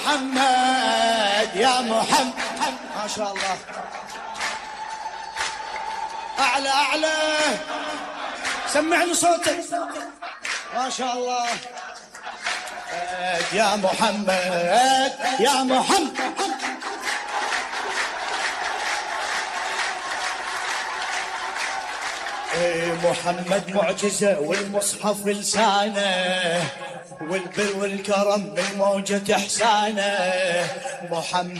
محمد يا محمد ما شاء الله اعلى اعلى سمعني صوتك ما شاء الله يا محمد يا محمد إيه، محمد معجزة والمصحف لسانه والبر والكرم من موجة إحسانه محمد